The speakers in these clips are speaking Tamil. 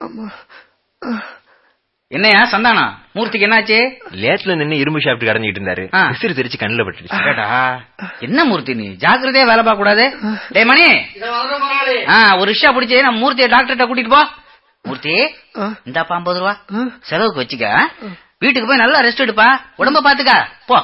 என்னையா சந்தானம் மூர்த்திக்கு என்னாச்சு லேட்ல நின்னு இரும்பு ஷாப்ட் கடைஞ்சிட்டு இருந்தாரு ஆ. விசிறு தெரிச்சு கண்ணுல பட்டுருச்சு அடடா, என்ன மூர்த்தி நீ ஜாக்கிரதையா வேலை பார்க்க கூடாது டேய் மணி ஆ, ஒரு ரிக்ஷா பிடிச்சி நம்ம மூர்த்தியை டாக்டர்கிட்ட கூட்டிட்டு போ மூர்த்தி இந்தாப்பா ஐம்பது ரூபா செலவுக்கு வச்சுக்க வீட்டுக்கு போய் நல்லா ரெஸ்ட் எடுப்பா உடம்ப பாத்துக்க போ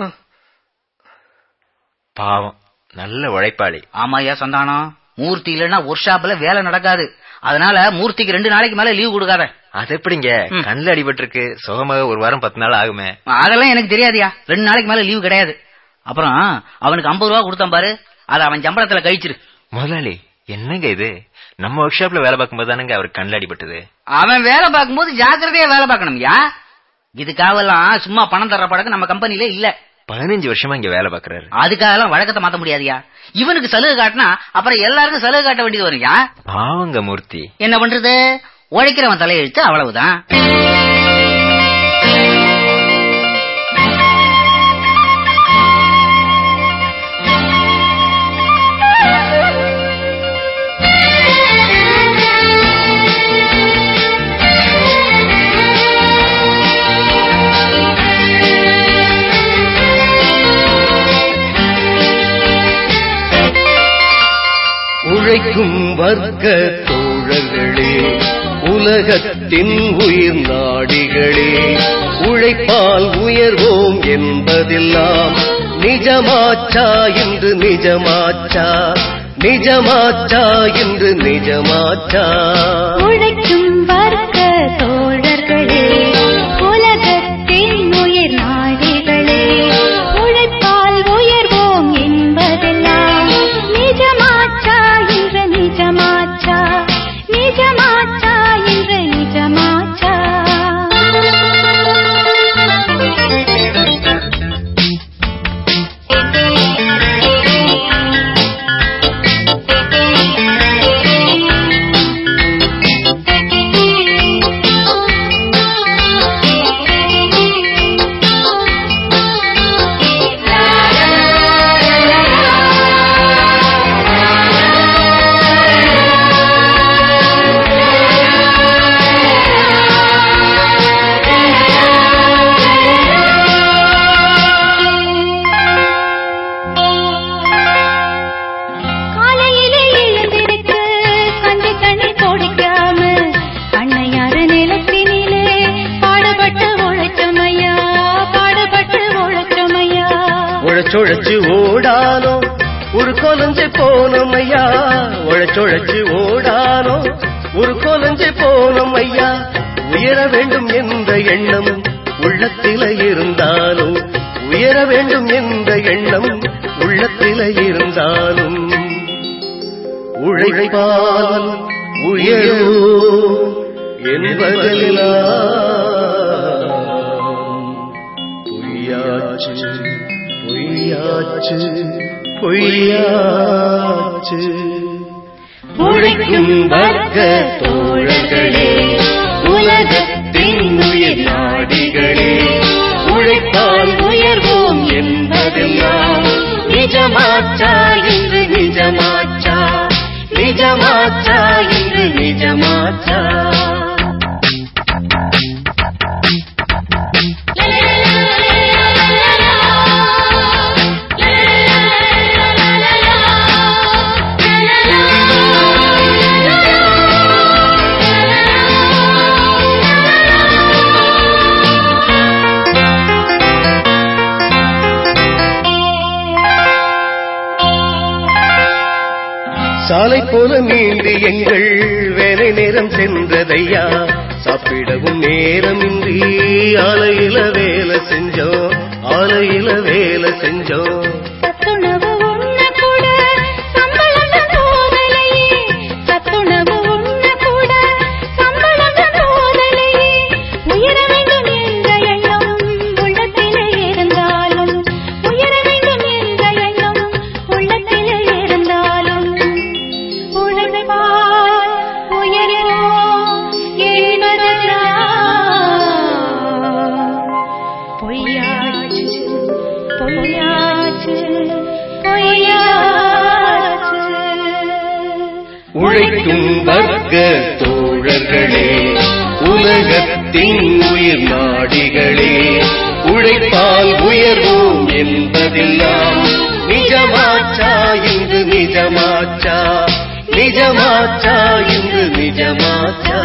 பாவம் நல்ல உழைப்பாளி ஆமாய்யா சந்தானம் மூர்த்தி இல்லைன்னா ஒர்க் ஷாப்ல வேலை நடக்காது அதனால மூர்த்திக்கு ரெண்டு நாளைக்கு மேல லீவ் கொடுக்காத அது எப்படிங்க ம். கண்ணுல அடிபட்டிருக்கு சுகமாக ஒரு வாரம் பத்து நாள் ஆகுமே அதெல்லாம் எனக்கு தெரியாதுயா ரெண்டு நாளைக்கு மேல லீவ் கிடையாது அப்புறம் அவனுக்கு ஐம்பது ரூபா கொடுத்தான் பாரு அதை அவன் சம்பளத்துல கழிச்சிரு முதலாளி என்னங்க இது நம்ம ஒர்க் ஷாப்ல வேலை பார்க்கும்போது தானங்க அவருக்கு கண்ணுல அடிபட்டது அவன் வேலை பார்க்கும்போது ஜாக்கிரதையா வேலை பார்க்கணும்யா இதுக்காகலாம் சும்மா பணம் தர்ற பழக்கம் நம்ம கம்பெனில இல்ல பதினஞ்சு வருஷமா இங்க வேலை பாக்குறாரு அதுக்காகலாம் வழக்கத்தை மாத்த முடியாதுயா இவனுக்கு சலுகை காட்டினா அப்புறம் எல்லாருக்கும் சலுகை காட்ட வேண்டியது வரும்யா பாவங்க மூர்த்தி என்ன பண்றது உழைக்கிறவன் தலையெழுத்து அவ்வளவுதான் உழைக்கும் வர்க்க தோழர்களே உலகத்தின் உயிர் நாடிகளே உழைப்பால் உயர்வோம் என்பதெல்லாம் நிஜமாச்சா இன்று நிஜமாச்சா நிஜமாச்சா இன்று நிஜமாச்சா உழைக்கும் வர்க்க தோழர்களே உலகத்தின் உயிர் நாடிகளே உழைப்பால் உயர்வோம் என்பதெல்லாம் நிஜமாச்சா இன்று நிஜமாச்சா நிஜமாச்சா இன்று நிஜமாச்சா காலையிலே எழுந்திருக்கு கஞ்சி தண்ணி குடிக்காம அன்னையார நிலத்தினிலே பாடுபட்டு உழைச்சமையா பாடுபட்டு உழைச்சமையா உழைச்சொழைச்சு ஓடானோ ஒரு கொலஞ்சு போனோம் ஐயா உழைச்சொழைச்சு ஓடானோ ஒரு கொலஞ்சு போனோம் ஐயா உயர வேண்டும் என்ற எண்ணம் உள்ளத்தில இருந்தாலும் உயர வேண்டும் என்ற எண்ணம் உள்ளத்தில இருந்தாலும் உழைப்பால் உயரோ என்பதெல்லாம் பொய்யாச்சு பொய்யாச்சு பொய்யாச்சு உழைக்கும் வர்க்க தோழர்களே உலகத்தின் உயிர் நாடிகளே உழைப்பால் உயர்வோம் என்பதெல்லாம் நிஜமாச்சா இன்று நிஜமாச்சா நிஜமாச்சா இன்று நிஜமாச்சா சாலை போல நீண்டு எங்கள் வேலை நேரம் சென்றதையா சாப்பிடவும் நேரமின்றி ஆலையில வேலை செஞ்சோம் ஆலையில வேலை செஞ்சோம் சத்துணவு உண்ண கூட சம்பளம் போதலையே சத்துணவு உண்ண கூட சம்பளம் போதலையே உயர வேண்டும் என்ற எண்ணம் உள்ளத்திலே இருந்தாலும் உயர வேண்டும் என்ற எண்ணம் உள்ளத்திலே இருந்தாலும் உழைப்பால் உயர்வோம் என்பதெல்லாம் பொய்யாச்சு பொய்யாச்சு பொய்யாச்சு உழைக்கும் வர்க்க தோழர்களே வீரர்களே உலகத்தின் உயிர் நாடிகளே உழைப்பால் உயர்வோம் என்பதெல்லாம் நிஜமாச்சா இன்று நிஜமாச்சா நிஜமாச்சா இன்று நிஜமாச்சா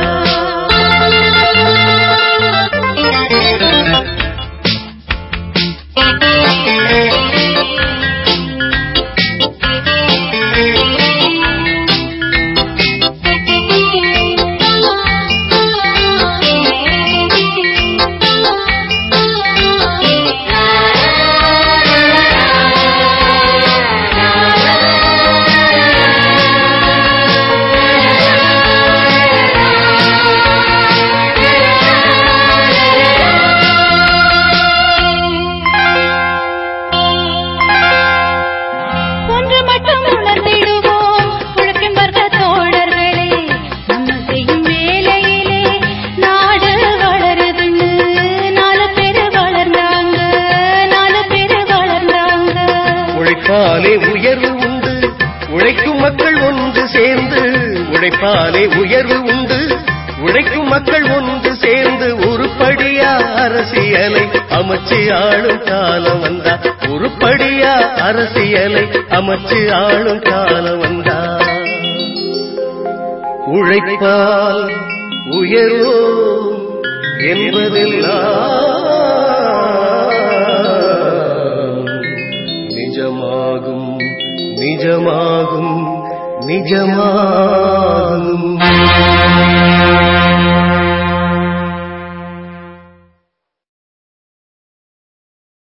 ஒன்று மட்டும் உணர்ந்திடுவோம் உழைக்கும் வர்க்க தோழர்களே நம்ம செய்யும் வேலையிலே நாடு வளருதுன்னு நாலு பேரு வளர்ந்தாங்க நாலு பேரு வளர்ந்தாங்க உழைப்பாலே உயர்வு உண்டு உழைக்கும் மக்கள் ஒன்று சேர்ந்து உழைப்பாலே உயர்வு உண்டு உழைக்கும் மக்கள் ஒன்று சேர்ந்து உருப்படியா அரசியலை அமைச்சு ஆளும் காலம் வந்தா உருப்படியா அரசியலை அமைச்சு ஆளும் காலம் வந்தா உழைப்பால் உயர்வோ என்பதெல்லாம் நிஜமாகும் நிஜமாகும் நிஜமாகும்